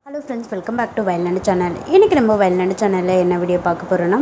hello friends welcome back to Vayalnadu channel இன்றைக்கி நம்ம வயல்நாடு சேனலில் என்ன வீடியோ பார்க்க போகிறோன்னா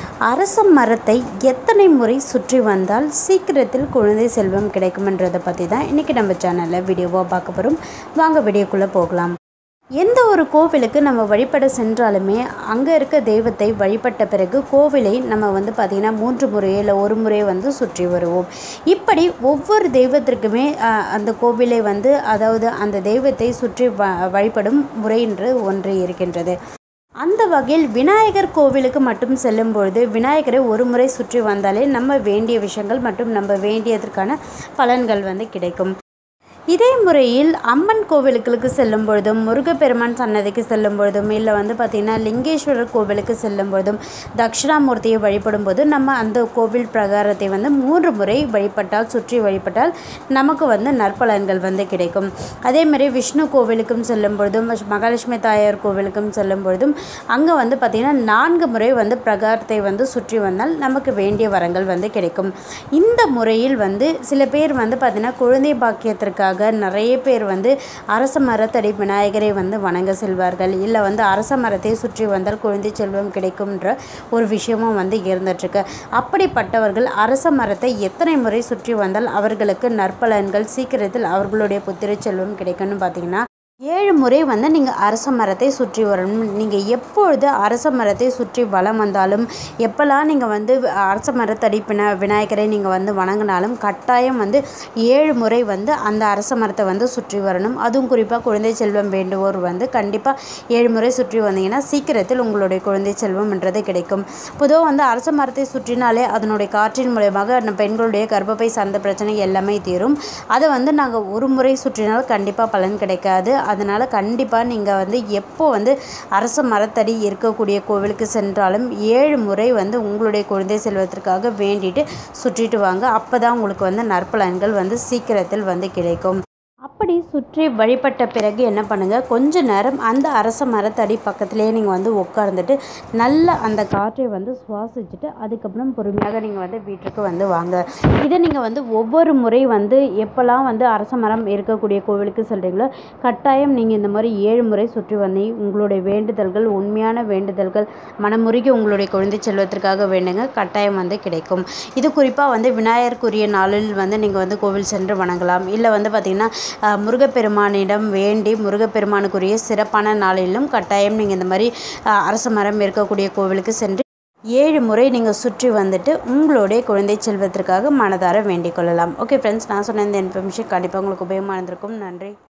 அரச மரத்தை எத்தனை முறை சுற்றி வந்தால் சீக்கிரத்தில் குழந்தை செல்வம் கிடைக்கும்ன்றதை பற்றி தான் இன்றைக்கி நம்ம சேனலில் வீடியோவாக பார்க்க போகிறோம் வாங்க வீடியோக்குள்ளே போகலாம் எந்த ஒரு கோவிலுக்கு நம்ம வழிபட சென்றாலுமே அங்கே இருக்க தெய்வத்தை வழிபட்ட பிறகு கோவிலை நம்ம வந்து பார்த்திங்கன்னா மூன்று முறையோ இல்லை ஒரு முறையோ வந்து சுற்றி வருவோம் இப்படி ஒவ்வொரு தெய்வத்திற்குமே அஹ், அந்த கோவிலை வந்து அதாவது அந்த தெய்வத்தை சுற்றி வ வழிபடும் முறை என்று ஒன்று இருக்கின்றது அந்த வகையில் விநாயகர் கோவிலுக்கு மட்டும் செல்லும் பொழுது விநாயகரை ஒரு முறை சுற்றி வந்தாலே நம்ம வேண்டிய விஷயங்கள் மற்றும் நம்ம வேண்டியதற்கான பலன்கள் வந்து கிடைக்கும் இதே முறையில் அம்மன் கோவிலுக்கு செல்லும் பொழுதும் முருகப்பெருமான் சன்னதிக்கு செல்லும் பொழுதும் இல்லை வந்து பார்த்திங்கன்னா லிங்கேஸ்வரர் கோவிலுக்கு செல்லும் பொழுதும் தட்சிணாமூர்த்தியை வழிபடும் போது நம்ம அந்த கோவில் பிரகாரத்தை வந்து மூன்று முறை வழிபட்டால் சுற்றி வழிபட்டால் நமக்கு வந்து நற்பலன்கள் வந்து கிடைக்கும் அதே மாதிரி விஷ்ணு கோவிலுக்கும் செல்லும் பொழுதும் மகாலட்சுமி தாயார் கோவிலுக்கும் செல்லும் பொழுதும் அங்கே வந்து பார்த்திங்கன்னா நான்கு முறை வந்து பிரகாரத்தை வந்து சுற்றி வந்தால் நமக்கு வேண்டிய வரங்கள் வந்து கிடைக்கும் இந்த முறையில் வந்து சில பேர் வந்து பார்த்திங்கன்னா குழந்தை பாக்கியத்திற்காக நிறைய பேர் வந்து அரச மரத்தடி விநாயகரை வந்து வணங்க செல்வார்கள் இல்லை வந்து அரச மரத்தை சுற்றி வந்தால் குழந்தை செல்வம் கிடைக்கும்ன்ற ஒரு விஷயமும் வந்து இருந்துட்டுருக்கு அப்படிப்பட்டவர்கள் அரச மரத்தை எத்தனை முறை சுற்றி வந்தால் அவர்களுக்கு நற்பலன்கள் சீக்கிரத்தில் அவர்களுடைய புத்திர செல்வம் கிடைக்கும்னு பார்த்தீங்கன்னா ஏழு முறை வந்து நீங்கள் அரச மரத்தை சுற்றி வரணும் நீங்கள் எப்பொழுது அரச மரத்தை சுற்றி வலம் வந்தாலும் எப்போல்லாம் நீங்கள் வந்து அரச மரத்தடி வினா விநாயகரை நீங்கள் வந்து வணங்கினாலும் கட்டாயம் வந்து ஏழு முறை வந்து அந்த அரச மரத்தை வந்து சுற்றி வரணும் அதுவும் குறிப்பாக குழந்தை செல்வம் வேண்டுவோர் வந்து கண்டிப்பாக ஏழு முறை சுற்றி வந்தீங்கன்னா சீக்கிரத்தில் உங்களுடைய குழந்தை செல்வம்ன்றது கிடைக்கும் பொதுவாக வந்து அரச மரத்தை சுற்றினாலே அதனுடைய காற்றின் மூலயமாக நம்ம பெண்களுடைய கர்ப்பப்பை சார்ந்த பிரச்சனை எல்லாமே தீரும் அதை வந்து நாங்கள் ஒரு முறை சுற்றினால் கண்டிப்பாக பலன் கிடைக்காது அதனால் கண்டிப்பாக நீங்கள் வந்து எப்போ வந்து அரச மரத்தடி இருக்கக்கூடிய கோவிலுக்கு சென்றாலும் ஏழு முறை வந்து உங்களுடைய குழந்தை செல்வத்திற்காக வேண்டிட்டு சுற்றிட்டு வாங்க அப்போ தான் உங்களுக்கு வந்து நற்பலன்கள் வந்து சீக்கிரத்தில் வந்து கிடைக்கும் அப்படி சுற்றி வழிபட்ட பிறகு என்ன பண்ணுங்கள் கொஞ்ச நேரம் அந்த அரச மரத்தடி பக்கத்துலேயே நீங்கள் வந்து உட்கார்ந்துட்டு நல்ல அந்த காற்றை வந்து சுவாசிச்சுட்டு அதுக்கப்புறம் பொறுமையாக நீங்கள் வந்து வீட்டுக்கு வந்து வாங்க இதை நீங்கள் வந்து ஒவ்வொரு முறை வந்து எப்போல்லாம் வந்து அரச மரம் இருக்கக்கூடிய கோவிலுக்கு செல்கிறீங்களோ கட்டாயம் நீங்கள் இந்த மாதிரி ஏழு முறை சுற்றி வந்து உங்களுடைய வேண்டுதல்கள் உண்மையான வேண்டுதல்கள் மனமுருகி உங்களுடைய குழந்தை செல்வத்திற்காக வேண்டுங்க கட்டாயம் வந்து கிடைக்கும் இது குறிப்பாக வந்து விநாயகருக்குரிய நாளில் வந்து நீங்கள் வந்து கோவில் சென்று வணங்கலாம் இல்லை வந்து பார்த்திங்கன்னா அஹ், முருகப்பெருமானிடம் வேண்டி முருகப்பெருமானுக்குரிய சிறப்பான நாளிலும் கட்டாயம் நீங்கள் இந்த மாதிரி அஹ், அரச மரம் இருக்கக்கூடிய கோவிலுக்கு சென்று ஏழு முறை நீங்கள் சுற்றி வந்துட்டு உங்களுடைய குழந்தை செல்வத்திற்காக மனதார வேண்டிக் கொள்ளலாம் ஓகே ஃப்ரெண்ட்ஸ் நான் சொன்ன இந்த இன்ஃபர்மேஷன் கண்டிப்பாக உங்களுக்கு உபயோகமாக இருந்திருக்கும் நன்றி